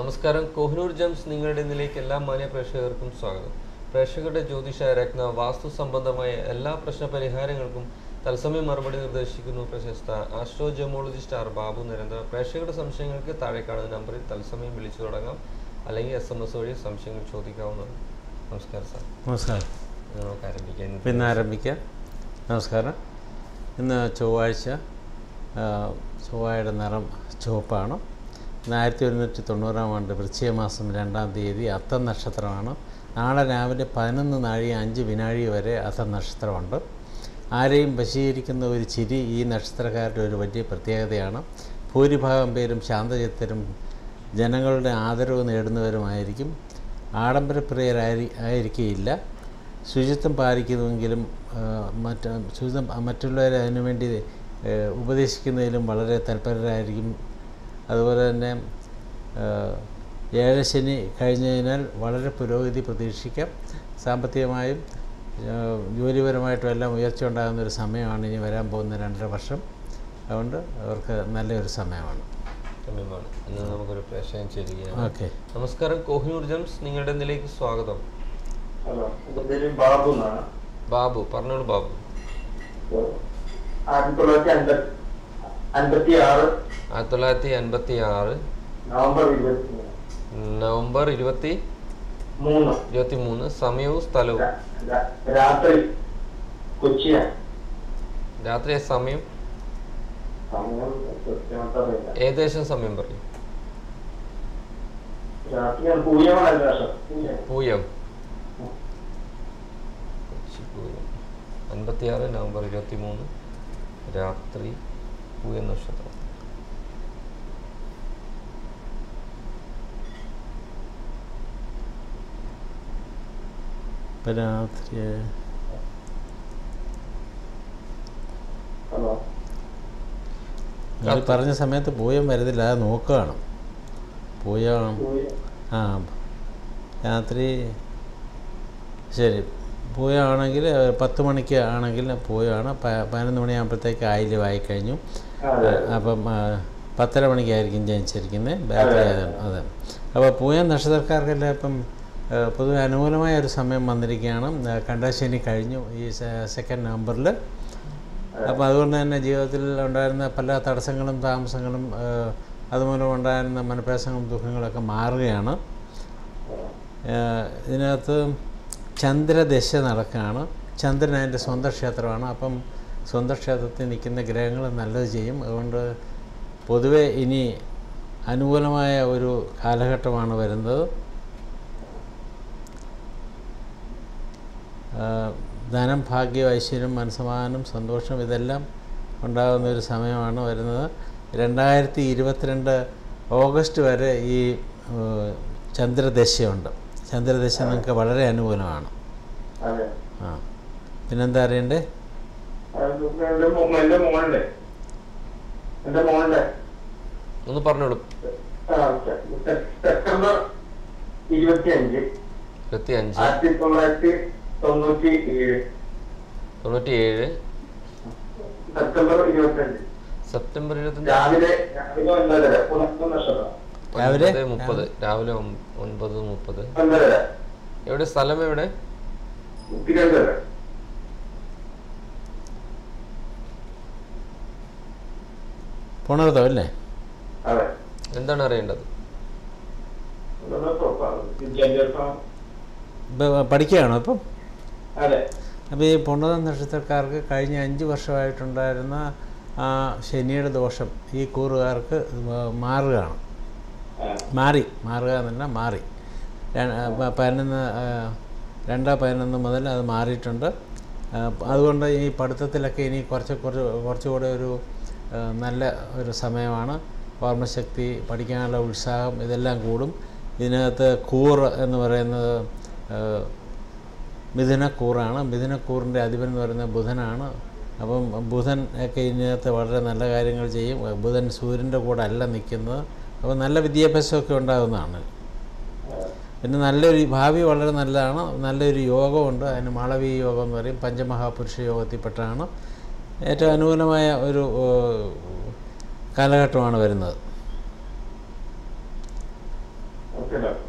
നമസ്കാരം കോഹിനൂർ ജംസ് നിങ്ങളുടെ ഇന്നിലേക്ക് എല്ലാ മാന്യ പ്രേക്ഷകർക്കും സ്വാഗതം പ്രേക്ഷകരുടെ ജ്യോതിഷ രത്ന വാസ്തു സംബന്ധമായ എല്ലാ പ്രശ്ന പരിഹാരങ്ങൾക്കും തത്സമയം മറുപടി നിർദ്ദേശിക്കുന്നു പ്രശസ്ത astro gemologist R Babu Narendra പ്രേക്ഷകരുടെ സംശയങ്ങൾക്ക് താഴെ കാണുന്ന നമ്പറിൽ തത്സമയം വിളിച്ചു തുടങ്ങാം അല്ലെങ്കിൽ എസ് എം എസ് വഴി സംശയങ്ങൾ ചോദിക്കാവുന്നതാണ് നമസ്കാരം സാർ നമസ്കാരം നമുക്ക് ആരംഭിക്കാം അപ്പം ഇന്ന് ആരംഭിക്കാം നമസ്കാരം ഇന്ന് ചൊവ്വാഴ്ച ആ, ചൊവ്വയുടെ നിറം ചുവപ്പാണ് ഇന്ന് ആയിരത്തി ഒരുന്നൂറ്റി തൊണ്ണൂറാം ആണ്ട് വൃശ്ചിക മാസം രണ്ടാം തീയതി അത്തം നക്ഷത്രമാണ് നാളെ രാവിലെ പതിനൊന്ന് നാഴി അഞ്ച് വിനാഴി വരെ അത്തം നക്ഷത്രമുണ്ട് ആരെയും വശീകരിക്കുന്ന ഒരു ചിരി ഈ നക്ഷത്രക്കാരുടെ ഒരു വലിയ പ്രത്യേകതയാണ് ഭൂരിഭാഗം പേരും ശാന്തചിത്തരും ജനങ്ങളുടെ ആദരവ് നേടുന്നവരുമായിരിക്കും ആഡംബരപ്രിയരായി ആയിരിക്കുകയില്ല ശുചിത്വം പാലിക്കുന്നുവെങ്കിലും ആ, മറ്റ് ശുചിത്വം മറ്റുള്ളവരെ അതിനുവേണ്ടി ഏ, ഉപദേശിക്കുന്നതിലും വളരെ തൽപരരായിരിക്കും അതുപോലെ തന്നെ ആ, ഏഴശനി കഴിഞ്ഞതിനാൽ വളരെ പുരോഗതി പ്രതീക്ഷിക്കാം സാമ്പത്തികമായും ആ, ജോലിപരമായിട്ടും എല്ലാം ഉയർച്ച ഉണ്ടാകുന്ന ഒരു സമയമാണ് ഇനി വരാൻ പോകുന്ന രണ്ടര വർഷം അതുകൊണ്ട് അവർക്ക് നല്ലൊരു സമയമാണ് സമയമാണ് ഇന്ന് നമുക്കൊരു പ്രേക്ഷകൻ ചെയ്യുകയാണ് ഓക്കെ നമസ്കാരം കോഹിനൂർ ജംസ് നിങ്ങളുടെ ഇന്നിലേക്ക് സ്വാഗതം ഹലോ എന്റെ പേര് ബാബു എന്നാണ് ബാബു പറഞ്ഞോളൂ ബാബു ആയിരത്തി തൊള്ളായിരത്തി അൻപത്തി അൻപത്തി ആറ് ആയിരത്തി തൊള്ളായിരത്തി അൻപത്തി ആറ് നവംബർ ഇരുപത്തി മൂന്ന് നവംബർ ഇരുപത്തി മൂന്ന് ഇരുപത്തി മൂന്ന് സമയവും സ്ഥലവും രാ- രാ- രാത്രി കൊച്ചിയാണ് രാത്രി സമയം സമയം കൃത്യമായിട്ട് അറിയില്ല ഏകദേശം സമയം പറയും രാത്രി പൂയമാണ് രാഷ്ട്രം പൂയം പൂയം കൊച്ചി പൂയം അൻപത്തിയാറ് നവംബർ ഇരുപത്തി മൂന്ന് രാത്രി പൂയം നക്ഷത്രം ഇപ്പം രാത്രി ഹലോ നിങ്ങൾ പറഞ്ഞ സമയത്ത് പൂയം വരുന്നില്ല അത് നോക്കുകയാണ് പൂയം പൂയം ആ രാത്രി ശരി പൂയമാണെങ്കിൽ പത്ത് മണിക്ക് ആണെങ്കിൽ പൂയമാണ് പ- പതിനൊന്ന് മണിയാകുമ്പോഴത്തേക്ക് ആയില്യമായി കഴിഞ്ഞു അതെ അപ്പം ആ, പത്തര മണിക്കായിരിക്കും ജനിച്ചിരിക്കുന്നത് ബാറ്ററി ആയതാണ് അതെ അപ്പോൾ പൂയം നക്ഷത്രക്കാർക്കെല്ലാം ഇപ്പം ആ, പൊതുവെ അനുകൂലമായ ഒരു സമയം വന്നിരിക്കുകയാണ് ആ, കണ്ടശനി കഴിഞ്ഞു ഈ സെക്കൻഡ് നവംബറിൽ അപ്പോൾ അതുകൊണ്ട് തന്നെ ജീവിതത്തിൽ ഉണ്ടായിരുന്ന പല തടസ്സങ്ങളും താമസങ്ങളും ആ, അതുമൂലം ഉണ്ടായിരുന്ന മനപ്രയാസങ്ങളും ദുഃഖങ്ങളൊക്കെ മാറുകയാണ് ആ, ഇതിനകത്ത് ചന്ദ്രദശ നടക്കുകയാണ് ചന്ദ്രൻ അതിൻ്റെ സ്വന്തം ക്ഷേത്രമാണ് അപ്പം സ്വന്തം ക്ഷേത്രത്തിൽ നിൽക്കുന്ന ഗ്രഹങ്ങൾ നല്ലത് ചെയ്യും അതുകൊണ്ട് പൊതുവെ ഇനി അനുകൂലമായ ഒരു കാലഘട്ടമാണ് വരുന്നത് ആ, ധനം ഭാഗ്യം ഐശ്വര്യം മനസ്സമാനം സന്തോഷം ഇതെല്ലാം ഉണ്ടാകുന്ന ഒരു സമയമാണ് വരുന്നത് രണ്ടായിരത്തി ഇരുപത്തിരണ്ട് ഓഗസ്റ്റ് വരെ ഈ ഏഹ്, ചന്ദ്രദശയുണ്ട് ചന്ദ്രദശ നിങ്ങൾക്ക് വളരെ അനുകൂലമാണ് അതെ ആ പിന്നെന്താ അറിയണ്ടേ അത് എന്റെ മോ- എന്റെ മോളുടെ എന്റെ മോളുടെ ഒന്ന് പറഞ്ഞോളൂ ആ, സെ- സെ- സെപ്റ്റംബർ ഇരുപത്തി അഞ്ച് ഇരുപത്തി അഞ്ച് ആയിരത്തി തൊള്ളായിരത്തി തൊണ്ണൂറ്റി ഏഴ് തൊണ്ണൂറ്റി ഏഴ് സെപ്റ്റംബർ ഇരുപത്തി അഞ്ച് സെപ്റ്റംബർ ഇരുപത്തഞ്ച് രാവിലെ രാവിലെ ഒൻപതര പുനഃ നക്ഷത്രം രാവിലെ? ഒൻപത് മുപ്പത് രാവിലെ ഒം- ഒൻപത് മുപ്പത് ഒൻപതര എവിടെ സ്ഥലം എവിടെ തിരുവനന്തപുരം പുണർത്തം അല്ലേ അതെ എന്താണ് അറിയേണ്ടത് അതൊന്ന് ഉറപ്പാണ്. വിദ്യാഭ്യാസം ഇപ്പം പഠിക്കുകയാണോ ഇപ്പം അതെ അപ്പോൾ ഈ പുണത നക്ഷത്രക്കാർക്ക് കഴിഞ്ഞ അഞ്ച് വർഷമായിട്ടുണ്ടായിരുന്ന ആ ശനിയുടെ ദോഷം ഈ കൂറുകാർക്ക് മാറുകയാണ് ആ, മാറി മാറുക എന്നല്ല മാറി ര- പ- പതിനൊന്ന് ആ, രണ്ട് പതിനൊന്ന് മുതൽ അത് മാറിയിട്ടുണ്ട് ആ, അതുകൊണ്ട് ഈ പഠിത്തത്തിലൊക്കെ ഇനി കുറച്ച് കുറച്ച് കുറച്ചുകൂടെ ഒരു ആ, നല്ല ഒരു സമയമാണ് ഓർമ്മശക്തി പഠിക്കാനുള്ള ഉത്സാഹം ഇതെല്ലാം കൂടും ഇതിനകത്ത് കൂറ് എന്ന് പറയുന്നത് ആ, മിഥുനക്കൂറാണ് മിഥുനക്കൂറിൻ്റെ അധിപൻ എന്ന് പറയുന്നത് ബുധനാണ് അപ്പം ബുധൻ ഒക്കെ ഇതിനകത്ത് വളരെ നല്ല കാര്യങ്ങൾ ചെയ്യും ബുധൻ സൂര്യൻ്റെ കൂടെ അല്ല നിൽക്കുന്നത് അപ്പോൾ നല്ല വിദ്യാഭ്യാസമൊക്കെ ഉണ്ടാകുന്നതാണ് പിന്നെ നല്ലൊരു ഭാവി വളരെ നല്ലതാണ് നല്ലൊരു യോഗമുണ്ട് അതിന് മാളവീയ യോഗം എന്ന് പറയും പഞ്ചമഹാപുരുഷ യോഗത്തിൽപ്പെട്ടാണ് ഏറ്റവും അനുകൂലമായ ഒരു ഏഹ്, കാലഘട്ടമാണ് വരുന്നത്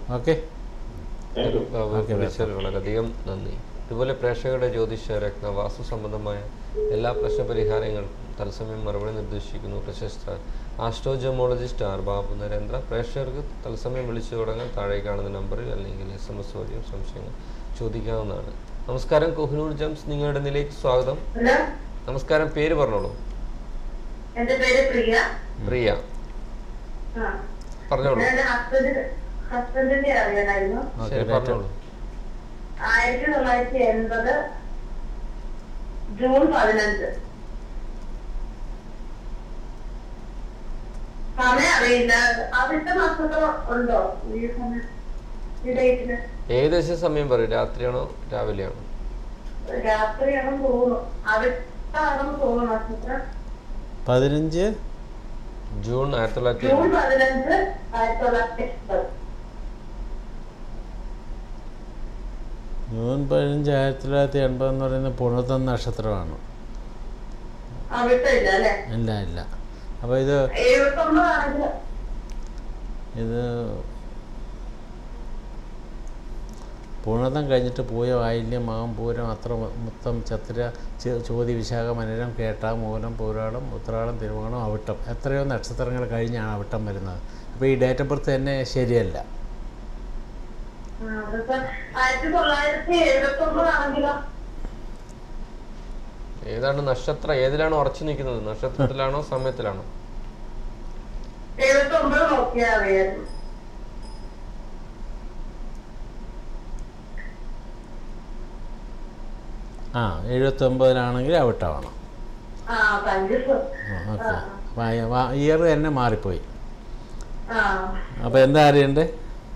okay thank you Babu okay, വിളിച്ചതിൽ വളരെയധികം നന്ദി ഇതുപോലെ പ്രേക്ഷകരുടെ ജ്യോതിഷ രത്ന വാസ്തു സംബന്ധമായ എല്ലാ പ്രശ്നപരിഹാരങ്ങൾക്കും തത്സമയം മറുപടി നിർദ്ദേശിക്കുന്നു പ്രശസ്ത ആസ്ട്രോജമോളജിസ്റ്റ് ആർ ബാബു നരേന്ദ്ര പ്രേക്ഷകർക്ക് തത്സമയം വിളിച്ചു തുടങ്ങാൻ താഴെ കാണുന്ന നമ്പറിൽ അല്ലെങ്കിൽ എസ് എം എസ് വഴിയും സംശയങ്ങൾ ചോദിക്കാവുന്നതാണ് നമസ്കാരം കൊഹിനൂർ ജംസ് നിങ്ങളുടെ നിലയ്ക്ക് സ്വാഗതം ഹലോ നമസ്കാരം പേര് പറഞ്ഞോളൂ എന്റെ പേര് പ്രിയ പ്രിയ ആ പറഞ്ഞോളൂ എന്റെ ഹസ്ബൻഡ് ഹസ്ബൻഡിന്റെ അറിയാനായിരുന്നു ഓക്കെ ശരി പറഞ്ഞോളൂ ആയിരത്തി തൊള്ളായിരത്തി എൺപത് ജൂൺ പതിനഞ്ച് സമയം അറിയില്ല ആദ്യത്തെ നക്ഷത്രം ഉണ്ടോ ഈ സമയം ഈ ഡേറ്റിന് ഏകദേശം സമയം പറയും രാത്രിയാണോ രാവിലെയാണോ രാത്രിയാണെന്ന് തോന്നുന്നു അടുത്താണെന്ന് തോന്നുന്നു നക്ഷത്രം പതിനഞ്ച് ജൂൺ ആയിരത്തി തൊള്ളായിരത്തി ജൂൺ പതിനഞ്ച് ആയിരത്തി തൊള്ളായിരത്തി എൺപത് ജൂൺ പതിനഞ്ച് ആയിരത്തി തൊള്ളായിരത്തി എൺപത് എന്ന് പറയുന്നത് പുണർത്തം നക്ഷത്രമാണ് അവിടുത്തെ ഇല്ല അല്ലെ ഇല്ല ഇല്ല അപ്പോൾ ഇത് എഴുപത്തൊമ്പതാണെങ്കിൽ ഇത് പൂർണ്ണതം കഴിഞ്ഞിട്ട് പൂയ ആയില്യം മാം പൂരം അത്ര മൊത്തം ചത്തിര ചെ- ചോതി വിശാഖ മനരം കേട്ട മൂലം പൂരാടം ഉത്രാടം തിരുവോണം അവിട്ടം എത്രയോ നക്ഷത്രങ്ങൾ കഴിഞ്ഞാണ് അവിട്ടം വരുന്നത് അപ്പോൾ ഈ ഡേറ്റ് ഓഫ് ബർത്ത് തന്നെ ശരിയല്ല ആ, അതിപ്പോ ആയിരത്തി തൊള്ളായിരത്തി എഴുപത്തി ഒമ്പതാണെങ്കിലോ ഏതാണ് നക്ഷത്രം ഏതിലാണ് ഉറച്ചു നിൽക്കുന്നത് നക്ഷത്രത്തിലാണോ സമയത്തിലാണോ എഴുപത്തി ഒമ്പത് നോക്കിയാൽ അറിയായിരുന്നു ആ എഴുപത്തൊമ്പതിലാണെങ്കിൽ അവിട്ടമാണ് ആ താങ്ക് യു ഓക്കെ ഇയർ തന്നെ മാറിപ്പോയി ആ അപ്പോൾ എന്താ അറിയണ്ടേ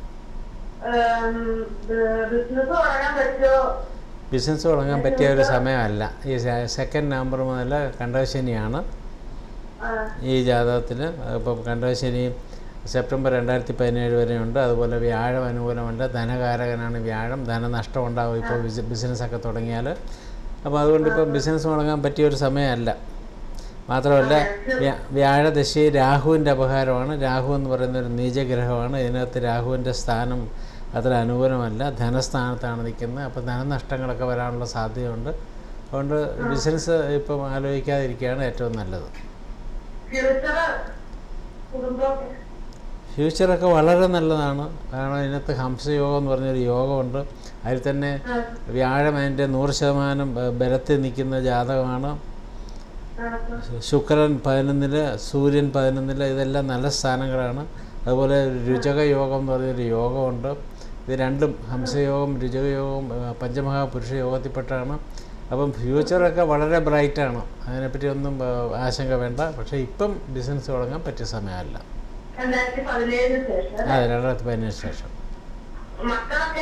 ബിസിനസ് തുടങ്ങാൻ പറ്റുമോ ബിസിനസ് തുടങ്ങാൻ പറ്റിയ ഒരു സമയമല്ല ഈ സെക്കൻഡ് നമ്പർ മുതൽ കണ്ടശനിയാണ് ആ, ഈ ജാതകത്തിൽ ഇപ്പം കണ്ടശനി സെപ്റ്റംബർ രണ്ടായിരത്തി പതിനേഴ് വരെയുണ്ട് അതുപോലെ വ്യാഴം അനുകൂലമല്ല ധനകാരകനാണ് വ്യാഴം ധനനഷ്ടം ഉണ്ടാവും ഇപ്പോൾ ബിസി ബിസിനസ്സൊക്കെ തുടങ്ങിയാൽ അപ്പോൾ അതുകൊണ്ട് ഇപ്പം ബിസിനസ് തുടങ്ങാൻ പറ്റിയ ഒരു സമയമല്ല മാത്രമല്ല വ്യാ- വ്യാഴദശി രാഹുവിൻ്റെ അപകാരമാണ് രാഹു എന്ന് പറയുന്ന ഒരു നീചഗ്രഹമാണ് ഇതിനകത്ത് രാഹുവിൻ്റെ സ്ഥാനം അത്ര അനുകൂലമല്ല ധനസ്ഥാനത്താണ് നിൽക്കുന്നത് അപ്പോൾ ധനനഷ്ടങ്ങളൊക്കെ വരാനുള്ള സാധ്യതയുണ്ട് അതുകൊണ്ട് ബിസിനസ് ഇപ്പം ആലോചിക്കാതിരിക്കുകയാണ് ഏറ്റവും നല്ലത് ഫ്യൂച്ചർ കുടുംബമൊക്കെ ഫ്യൂച്ചറൊക്കെ വളരെ നല്ലതാണ് കാരണം ഇതിനകത്ത് ഹംസയോഗം എന്ന് പറഞ്ഞൊരു യോഗമുണ്ട് അതിൽ തന്നെ ആ, വ്യാഴം അതിൻ്റെ നൂറ് ശതമാനം ബ- ബലത്തിൽ നിൽക്കുന്ന ജാതകമാണ് ആ, ആ. ശുക്രൻ പതിനൊന്നില് സൂര്യൻ പതിനൊന്നില് ഇതെല്ലാം നല്ല സ്ഥാനങ്ങളാണ് അതുപോലെ രുചക യോഗം എന്ന് പറഞ്ഞൊരു യോഗമുണ്ട് ഇത് രണ്ടും ഹംസയോഗം രുചകയോഗം ആ, പഞ്ചമഹാപുരുഷ യോഗത്തിൽപ്പെട്ടാണ് അപ്പം ഫ്യൂച്ചറൊക്കെ വളരെ ബ്രൈറ്റാണ് അതിനെപ്പറ്റി ഒന്നും ആ, ആശങ്ക വേണ്ട പക്ഷേ ഇപ്പം ബിസിനസ് തുടങ്ങാൻ പറ്റിയ സമയമല്ല രണ്ടായിരത്തി പതിനേഴിന് ശേഷം അതെ രണ്ടായിരത്തി പതിനേഴ് ശേഷം മക്കളൊക്കെ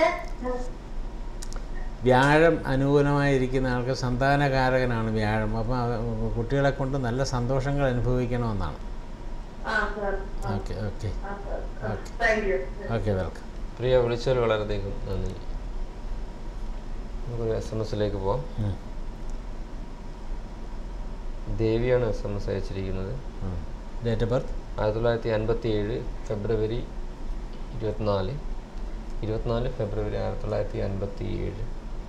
വ്യാഴം അനുകൂലമായിരിക്കുന്ന ആൾക്ക് സന്താനകാരകനാണ് വ്യാഴം അപ്പം അവ- കുട്ടികളെ കൊണ്ട് നല്ല സന്തോഷങ്ങൾ അനുഭവിക്കണമെന്നാണ് ആ സാർ ഓക്കെ ഓക്കെ ആ sir okay thank you okay welcome Priya വിളിച്ചതിൽ വളരെയധികം നന്ദി നമുക്കൊരു എസ് എം എസിലേക്ക് പോവാം ദേവിയാണ് എസ് എം എസ് അയച്ചിരിക്കുന്നത് ഡേറ്റ് ഓഫ് ബർത്ത് ആയിരത്തി തൊള്ളായിരത്തി അൻപത്തി ഏഴ് ഫെബ്രുവരി ഇരുപത്തിനാല് ഇരുപത്തിനാല് ഫെബ്രുവരി ആയിരത്തി തൊള്ളായിരത്തി അൻപത്തി ഏഴ്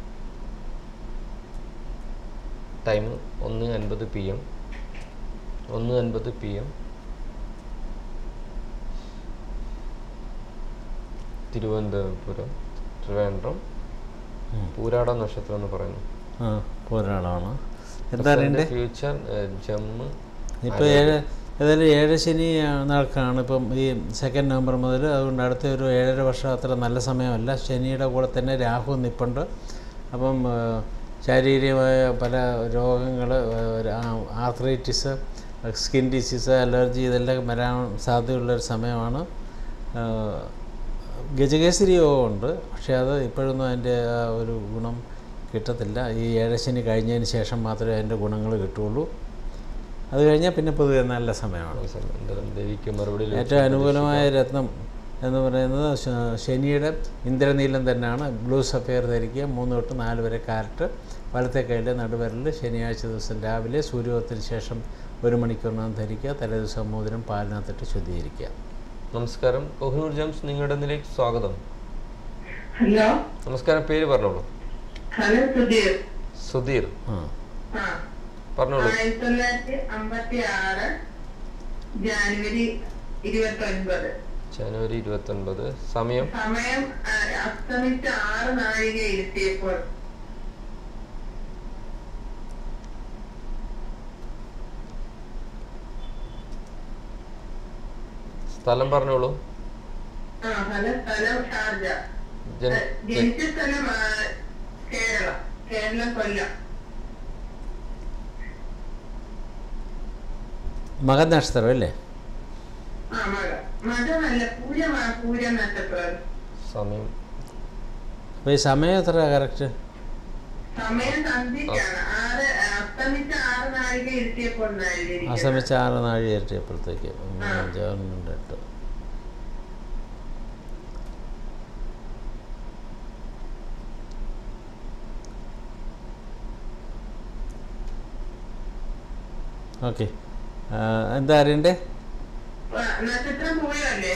ടൈം ഒന്ന് അൻപത് പി എം ഒന്ന് അൻപത് പി എം തിരുവനന്തപുരം ട്രിവാൻഡ്രം പൂരാട നക്ഷത്രം എന്ന് പറയുന്നു ആ പോരാളമാണ് എന്താ അറിയണ്ടേ ഫ്യൂച്ചർ ജമ്മ് ഇപ്പോൾ ഏഴ് ഏതായാലും ഏഴ് ശനി നടക്കാണ് ഇപ്പം ഈ സെക്കൻഡ് നവംബർ മുതൽ അതുകൊണ്ട് അടുത്ത ഒരു ഏഴര വർഷം അത്ര നല്ല സമയമല്ല ശനിയുടെ കൂടെ തന്നെ രാഹു നിൽപ്പുണ്ട് അപ്പം ആ, ശാരീരികമായ പല രോഗങ്ങൾ ആർത്രൈറ്റിസ് സ്കിൻ ഡിസീസ് അലർജി ഇതെല്ലാം വരാൻ സാധ്യതയുള്ളൊരു സമയമാണ് ആ, ഗജകേസരി യോഗമുണ്ട് പക്ഷേ അത് ഇപ്പോഴൊന്നും അതിൻ്റെ ആ ഒരു ഗുണം കിട്ടത്തില്ല ഈ ഏഴശനി കഴിഞ്ഞതിന് ശേഷം മാത്രമേ അതിൻ്റെ ഗുണങ്ങൾ കിട്ടുള്ളൂ അത് കഴിഞ്ഞാൽ പിന്നെ പൊതുവെ നല്ല സമയമാണ് എന്തായാലും ദേവിക്ക് മറുപടി ഏറ്റവും അനുകൂലമായ രത്നം എന്ന് പറയുന്നത് ശ- ശനിയുടെ ഇന്ദ്രനീലം തന്നെയാണ് ബ്ലൂ സഫയർ ധരിക്കുക മൂന്ന് തൊട്ട് നാല് വരെ കാരറ്റ് വലത്തെ കയ്യിലെ നടുവിരലിൽ ശനിയാഴ്ച ദിവസം രാവിലെ സൂര്യോദയത്തിന് ശേഷം ഒരു മണിക്കൂറിനകം ധരിക്കുക തലേദിവസം മോതിരം പാലിനകത്തിട്ട് ശുദ്ധീകരിക്കുക നമസ്കാരം കൊഹിനൂർ ജംസ് നിങ്ങളുടെ ഇതിലേക്ക് സ്വാഗതം ഹലോ നമസ്കാരം പേര് പറഞ്ഞോളൂ ഹലോ സുധീർ സുധീർ ആ ആ പറഞ്ഞോളൂ ആയിരത്തി തൊള്ളായിരത്തി അമ്പത്തി ആറ് ജാനുവരി ഇരുപത്തി ഒൻപത് ജനുവരി ഇരുപത്തി ഒൻപത് സമയം സമയം ആ, അസ്തമിച്ച് ആറ് നാഴിക ഇരുത്തിയപ്പോൾ സ്ഥലം പറഞ്ഞോളൂ ആ ഹലോ സ്ഥലം ഷാർജ ജൻ- ഏ, ജനിച്ച സ്ഥലം ആ, കേരളം കേരളം കൊല്ലം മകൻ നക്ഷത്രം അല്ലേ ആ മഴ മതമല്ല പൂജമാ പൂജ നക്ഷത്രം സമയം അപ്പോൾ ഈ സമയം എത്ര കറക്റ്റ് സമയം സന്ധ്യക്കാണ് ആറ് അസ്തമിച്ച ആറ് നാഴിക ഇരുത്തിയപ്പോൾ ആ സമയത്ത് ആറ് നാഴി ഇരട്ടിയപ്പോഴത്തേക്ക് ഒന്ന് അഞ്ച് ആറ് രണ്ട് എട്ട് ഓക്കെ എന്താ അറിയണ്ടേ നക്ഷത്രം പൂയമല്ലേ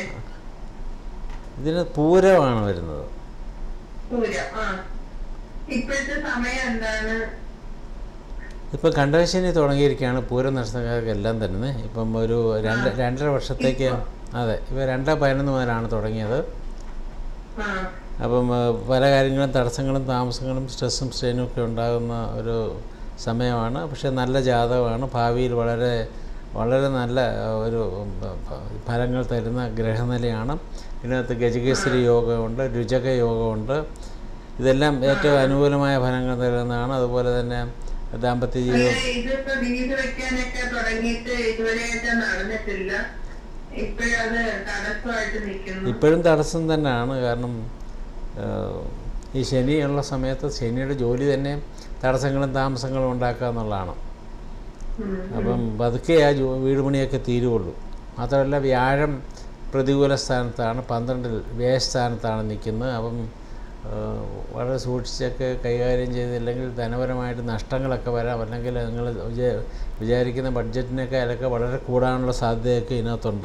ഇതിന് പൂരമാണ് വരുന്നത് പൂരം ആ ഇപ്പോഴത്തെ സമയം എന്താണ് ഇപ്പം കണ്ടവശനി തുടങ്ങിയിരിക്കുകയാണ് പൂരം നക്ഷത്രക്കാർക്കെല്ലാം തന്നെ ഇപ്പം ഒരു രണ്ട് രണ്ടര വർഷത്തേക്ക് അതെ ഇപ്പോൾ രണ്ട് പതിനൊന്ന് മുതലാണ് തുടങ്ങിയത് ആ അപ്പം ആ, പല കാര്യങ്ങളും തടസ്സങ്ങളും താമസങ്ങളും സ്ട്രെസ്സും സ്ട്രെയിനും ഒക്കെ ഉണ്ടാകുന്ന ഒരു സമയമാണ് പക്ഷേ നല്ല ജാതകമാണ് ഭാവിയിൽ വളരെ വളരെ നല്ല ആ, ഒരു ഉം, പ- ഫലങ്ങൾ തരുന്ന ഗ്രഹനിലയാണ് ഇതിനകത്ത് ഗജകേസരി യോഗമുണ്ട് രുചക യോഗമുണ്ട് ഇതെല്ലാം ഏറ്റവും അനുകൂലമായ ഫലങ്ങൾ തരുന്നതാണ് അതുപോലെ തന്നെ ദാമ്പത്യ ജീവിതം അല്ല, ഇതിപ്പോ വീട് വെക്കാനൊക്കെ തുടങ്ങിയിട്ട് ഇതുവരെയായിട്ട് നടന്നിട്ടില്ല ഇപ്പോഴത് തടസ്സമായിട്ട് നിൽക്കുന്നു ഇപ്പോഴും തടസ്സം തന്നെയാണ് കാരണം ആ, ഈ ശനിയുള്ള സമയത്ത് ശനിയുടെ ജോലി തന്നെ തടസ്സങ്ങളും താമസങ്ങളും ഉണ്ടാക്കുക എന്നുള്ളതാണ് ഉം. അപ്പം പതുക്കെ ആ ജോ വീട് പണിയൊക്കെ തീരുള്ളൂ മാത്രമല്ല വ്യാഴം പ്രതികൂല സ്ഥാനത്താണ് പന്ത്രണ്ടിൽ വ്യയസ്ഥാനത്താണ് നിൽക്കുന്നത് അപ്പം ആ, വളരെ സൂക്ഷിച്ചൊക്കെ കൈകാര്യം ചെയ്തില്ലെങ്കിൽ ധനപരമായിട്ട് നഷ്ടങ്ങളൊക്കെ വരാം അല്ലെങ്കിൽ നിങ്ങൾ വിചാ വിചാരിക്കുന്ന ബഡ്ജറ്റിനേക്കാളൊക്കെ വളരെ കൂടാനുള്ള സാധ്യതയൊക്കെ ഇതിനകത്തുണ്ട്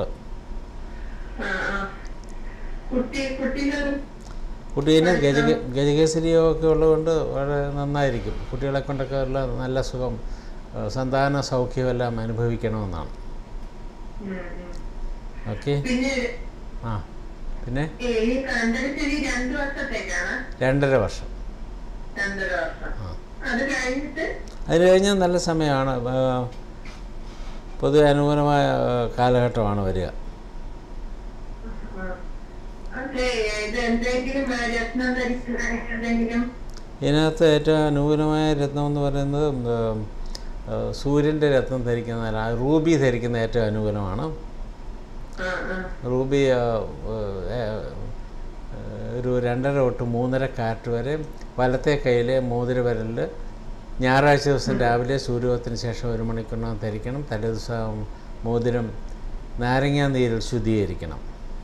ആ, ആ. കുട്ടി കുട്ടീനെ കുട്ടീനെ ഗജ ഗജകേസരിയൊക്കെ ഉള്ളതുകൊണ്ട് വളരെ നന്നായിരിക്കും കുട്ടികളെ കൊണ്ടൊക്കെ ഉള്ള നല്ല സുഖം ആ, സന്താന സൗഖ്യമെല്ലാം അനുഭവിക്കണമെന്നാണ് ഉം, ഉം. ഓക്കെ പിന്നെ ആ പിന്നെ ഈ ഈ കണ്ടടിച്ചെടി രണ്ടു വർഷത്തേക്കാണ് രണ്ടര വർഷം രണ്ടര വർഷം ആ. അത് കഴിഞ്ഞിട്ട് അത് കഴിഞ്ഞാൽ നല്ല സമയമാണ് ആ, പൊതുവെ അനുകൂലമായ ആ, കാലഘട്ടമാണ് വരിക ആ. അതെ ഇത് എന്തെങ്കിലും ആ, രത്നം ധരിക്കുന്ന എന്തെങ്കിലും ഇതിനകത്ത് ഏറ്റവും അനുകൂലമായ രത്നം എന്ന് പറയുന്നത് ഉം, ആ, സൂര്യൻ്റെ രത്നം ധരിക്കുന്ന റൂബി ധരിക്കുന്ന ഏറ്റവും അനുകൂലമാണ് ആ ആ റൂബി ആ, ഏ, ഒരു രണ്ടര തൊട്ട് മൂന്നര കാറ്റ് വരെ വലത്തെ കയ്യിലെ മോതിര വിരലിൽ ഞായറാഴ്ച ദിവസം രാവിലെ സൂര്യോദയത്തിന് ശേഷം ഒരു മണിക്കൂറിനകം ധരിക്കണം തലേദിവസം മോതിരം നാരങ്ങാ നീരിൽ ശുദ്ധീകരിക്കണം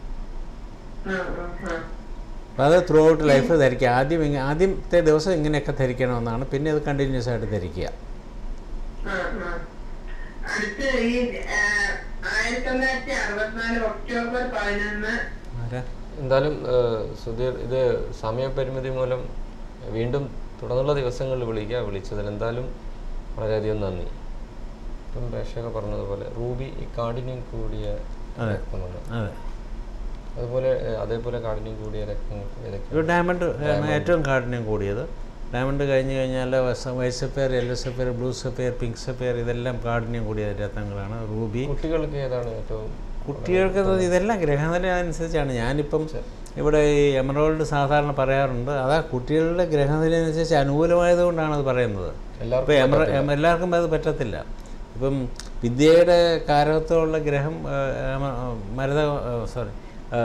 ആ ആ ആ അപ്പോൾ അത് ത്രൂ ഔട്ട് ലൈഫ് ധരിക്കുക ആദ്യം ഇങ്ങ ആദ്യത്തെ ദിവസം ഇങ്ങനെയൊക്കെ ധരിക്കണമെന്നാണ് പിന്നെ അത് കണ്ടിന്യൂസ് ആയിട്ട് ധരിക്കുക ആ, ആ. അടുത്ത് ഈ ആ, ആയിരത്തി തൊള്ളായിരത്തി അറുപത്തിനാല് ഒക്ടോബർ പതിനൊന്ന് ആരാ എന്തായാലും ആ, സുധീർ ഇത് സമയപരിമിതി മൂലം വീണ്ടും തുടർന്നുള്ള ദിവസങ്ങളിൽ വിളിക്കുക വിളിച്ചതിൽ എന്തായാലും വളരെയധികം നന്ദി ഇപ്പം പ്രേക്ഷക പറഞ്ഞതുപോലെ റൂബി ഈ കാഠിന്യം കൂടിയ അതെ. രക്തമാണ് അതെ അതുപോലെ ഏ, അതേപോലെ കാഠിന്യം കൂടിയ രക്തങ്ങൾ ഏതൊക്കെയാണ് ഇപ്പോൾ ഡയമണ്ട് ആണ് ഏറ്റവും കാഠിന്യം കൂടിയത് ഡയമണ്ട് കഴിഞ്ഞ് കഴിഞ്ഞാൽ white sapphire yellow sapphire blue sapphire pink sapphire ഇതെല്ലാം കാഠിന്യം കൂടിയ രത്നങ്ങളാണ് റൂബി കുട്ടികൾക്ക് ഏതാണ് ഏറ്റവും കുട്ടികൾക്ക് എന്ന് ഇതെല്ലാം ഗ്രഹനില അനുസരിച്ചാണ് ഞാനിപ്പം ഇവിടെ ഈ എമറോൾഡ് സാധാരണ പറയാറുണ്ട് അതാ കുട്ടികളുടെ ഗ്രഹനില അനുസരിച്ച് അനുകൂലമായതുകൊണ്ടാണ് അത് പറയുന്നത് എല്ലാവർക്കും ഇപ്പോൾ എമറ എമ- എല്ലാവർക്കും അത് പറ്റത്തില്ല ഇപ്പം വിദ്യയുടെ കാരകത്വമുള്ള ഗ്രഹം ആ, എമ- മരത സോറി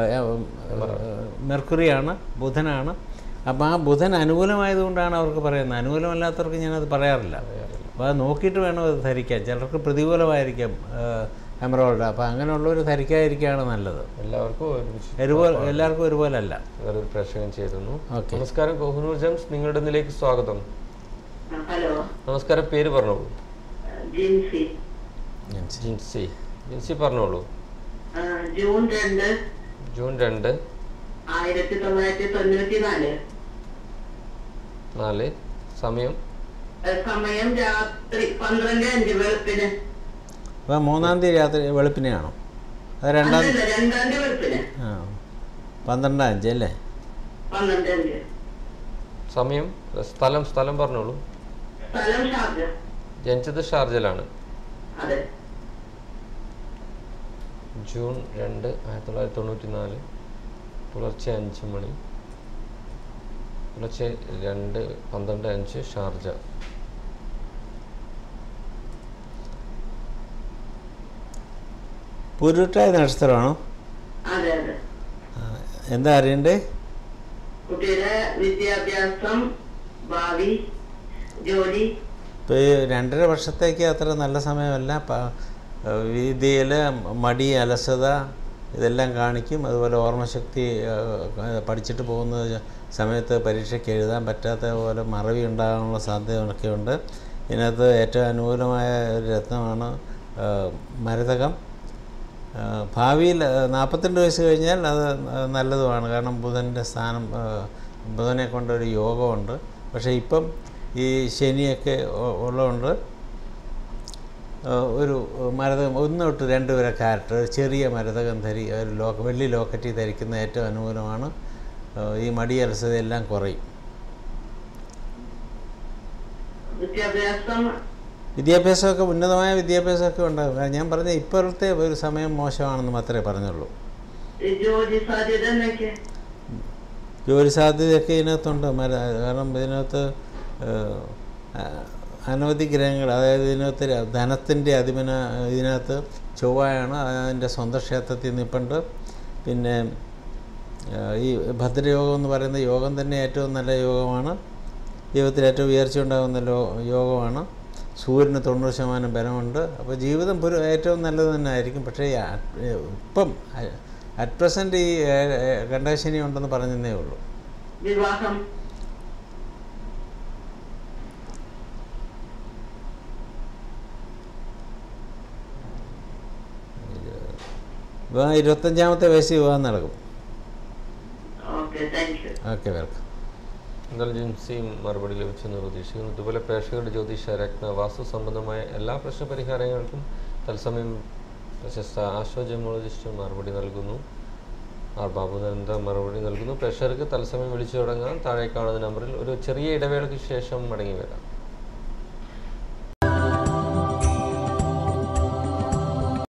മെർക്കുറിയാണ് ബുധനാണ് അപ്പം ആ ബുധൻ അനുകൂലമായതുകൊണ്ടാണ് അവർക്ക് പറയുന്നത് അനുകൂലമല്ലാത്തവർക്ക് ഞാനത് പറയാറില്ല അപ്പോൾ അത് നോക്കിയിട്ട് വേണം അത് ധരിക്കാൻ ചിലർക്ക് പ്രതികൂലമായിരിക്കാം എമറോൾഡ് അപ്പോൾ അങ്ങനെയുള്ളവർ ധരിക്കാതിരിക്കുകയാണ് നല്ലത് എല്ലാവർക്കും ഒരുമിച്ച് ഒരുപോലെ എല്ലാവർക്കും ഒരുപോലെ അല്ല വേറൊരു പ്രേക്ഷകൻ ചെയ്തിരുന്നു ഓക്കെ. നമസ്കാരം കോഹിനൂർ ജംസ് നിങ്ങളുടെ ഇതിലേക്ക് സ്വാഗതം ഹലോ നമസ്കാരം പേര് പറഞ്ഞോളൂ ജിൻസി ഞാൻ ജിൻസി ജിൻസി പറഞ്ഞോളൂ ആ, ജൂൺ രണ്ട് ജൂൺ രണ്ട് ആയിരത്തി തൊള്ളായിരത്തി തൊണ്ണൂറ്റി നാല് നാല് സമയം സമയം രാത്രി പന്ത്രണ്ട് അഞ്ച് വെളുപ്പിന് അപ്പോൾ മൂന്നാം തീയതി രാത്രി വെളുപ്പിനെയാണോ അത് രണ്ടാം അല്ലല്ല രണ്ടാം തീയതി വെളുപ്പിന് ആ പന്ത്രണ്ടാം അഞ്ച് അല്ലേ പന്ത്രണ്ട് അഞ്ച് സമയം സ്ഥലം സ്ഥലം പറഞ്ഞോളൂ സ്ഥലം ഷാർജ ജനിച്ചത് ഷാർജയിലാണ് അതെ ജൂൺ രണ്ട് ആയിരത്തി തൊള്ളായിരത്തി തൊണ്ണൂറ്റി നാല് പുലർച്ചെ അഞ്ച് മണി പുലർച്ചെ രണ്ട് പന്ത്രണ്ട് അഞ്ച് ഷാർജ പുരുട്ടായ നക്ഷത്രമാണോ അതെ അതെ ആ, എന്താ അറിയണ്ടേ കുട്ടിയുടെ വിദ്യാഭ്യാസം ഭാവി ജോലി ഇപ്പോൾ ഈ രണ്ടര വർഷത്തേക്ക് അത്ര നല്ല സമയമല്ല പ- വിദ്യയിൽ മടി അലസത ഇതെല്ലാം കാണിക്കും അതുപോലെ ഓർമ്മശക്തി ആ, പഠിച്ചിട്ട് പോകുന്ന സമയത്ത് പരീക്ഷയ്ക്ക് എഴുതാൻ പറ്റാത്ത പോലെ മറവി ഉണ്ടാകാനുള്ള സാധ്യതകളൊക്കെ ഉണ്ട് ഇതിനകത്ത് ഏറ്റവും അനുകൂലമായ ഒരു രത്നമാണ് ആ, മരതകം ആ, ഭാവിയിൽ നാൽപ്പത്തിരണ്ട് വയസ്സ് കഴിഞ്ഞാൽ അത് നല്ലതുമാണ് കാരണം ബുധൻ്റെ സ്ഥാനം ആ, ബുധനെ കൊണ്ടൊരു യോഗമുണ്ട് പക്ഷേ ഇപ്പം ഈ ശനിയൊക്കെ ഉ- ഉള്ളതുകൊണ്ട് ആ, ഒരു മരതകം ഒന്ന് തൊട്ട് രണ്ട് വരെ ക്യാരറ്റ് ഒരു ചെറിയ മരതകം ധരി ഒരു ലോ വെള്ളി ലോക്കറ്റി ധരിക്കുന്ന ഏറ്റവും അനുകൂലമാണ് ആ, ഈ മടി അലസതയെല്ലാം കുറയും വിദ്യാഭ്യാസം വിദ്യാഭ്യാസമൊക്കെ ഉന്നതമായ വിദ്യാഭ്യാസമൊക്കെ ഉണ്ടാകും ഞാൻ പറഞ്ഞ ഇപ്പോഴത്തെ ഒരു സമയം മോശമാണെന്ന് മാത്രമേ പറഞ്ഞുള്ളൂ ഈ ജോലി സാധ്യത എന്നൊക്കെ ജോലി സാധ്യതയൊക്കെ ഇതിനകത്തുണ്ട് മര കാരണം ഇതിനകത്ത് ഏഹ്, അ- അനവധി ഗ്രഹങ്ങൾ അതായത് ഇതിനകത്ത് ര- ധനത്തിൻ്റെ അധിപന ഇതിനകത്ത് ചൊവ്വയാണ് അതിൻ്റെ സ്വന്തം ക്ഷേത്രത്തിൽ നിൽപ്പുണ്ട് പിന്നെ ഏഹ്, ഈ ഭദ്രയോഗം എന്ന് പറയുന്ന യോഗം തന്നെ ഏറ്റവും നല്ല യോഗമാണ് ജീവിതത്തിൽ ഏറ്റവും ഉയർച്ച ഉണ്ടാകുന്ന ലോ യോഗമാണ് സൂര്യന് തൊണ്ണൂറ് ശതമാനം ബലമുണ്ട് അപ്പോൾ ജീവിതം പുര ഏറ്റവും നല്ലത് തന്നെ ആയിരിക്കും പക്ഷേ ഈ അ- ഇപ്പം അറ്റ് പ്രസൻറ്റ് ഈ കണ്ടശനി ഉണ്ടെന്ന് പറഞ്ഞതേ ഉള്ളൂ വിവാഹം വിവാഹം ഇരുപത്തഞ്ചാമത്തെ വയസ്സിൽ വിവാഹം നടക്കും okay thank you okay welcome എന്തായാലും ജിൻസിയും മറുപടി ലഭിച്ചെന്ന് പ്രതീക്ഷിക്കുന്നു ഇതുപോലെ പ്രേക്ഷകരുടെ ജ്യോതിഷ രത്ന വാസ്തു സംബന്ധമായ എല്ലാ പ്രശ്ന പരിഹാരങ്ങൾക്കും തത്സമയം പ്രശസ്ത ആസ്ട്രോജമോളജിസ്റ്റ് മറുപടി നൽകുന്നു ആർ ബാബുനന്ദ മറുപടി നൽകുന്നു പ്രേക്ഷകർക്ക് തത്സമയം വിളിച്ചു തുടങ്ങാൻ താഴെ കാണുന്ന നമ്പറിൽ ഒരു ചെറിയ ഇടവേളയ്ക്ക് ശേഷം മടങ്ങി വരാം